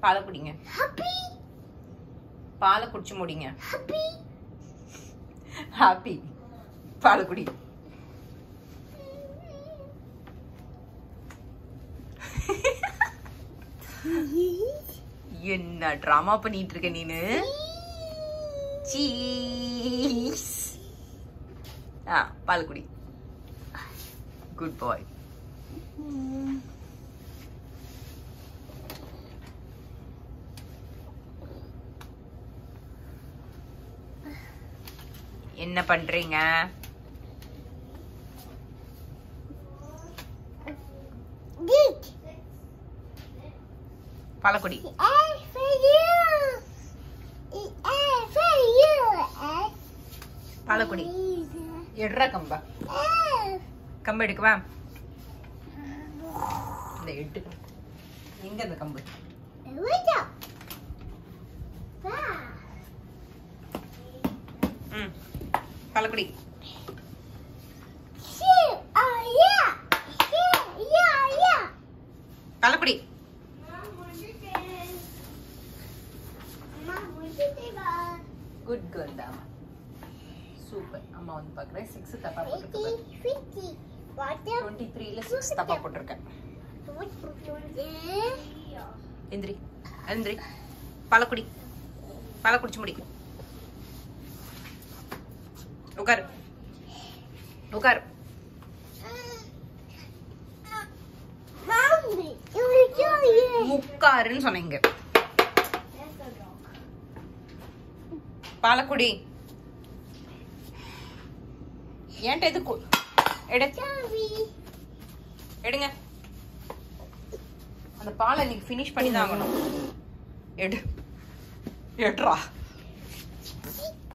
பாலை குடிங்க Happy. பாலை குடிச்சு முடிங்க Happy. ஹாப்பி பாலை குடி என்ன ட்ராமா பண்ணிட்டு இருக்க நீனு சீஸ் ஆ பால் குடி குட் பாய் என்ன பண்றீங்க Dick. பாலக்குடி A for you. A for you. A. பாலக்குடி எடுறா கம்பா கம்பு எடுக்கவா இந்த எட்டு எங்க அந்த கம்பு What's up? ம் பாலக்குடி Shoot. Oh, yeah. Yeah, yeah, yeah. பாலக்குடி Mom, what's it about? Good girl தான் சூப்பர் அம்மா வந்து பார்க்குறேன் சிக்ஸ் தப்பா போட்டிருக்கு Fifty, fifty. Water. டுவெண்ட்டி த்ரீல சிக்ஸ் தப்பா போட்டிருக்கேன் What's it? எந்திரி எந்திரி பாலக்குடி பாலை குடிச்சு முடி உட்காரு உட்காரு Mommy, it was so you. உட்காருன்னு சொன்னீங்க பாலக்குடி ஏன்ட்ட எது கு- எடு Sorry. எடுங்க அந்த பாலை இன்னைக்கு ஃபினிஷ் பண்ணி தான் ஆகணும் எடு எடுறா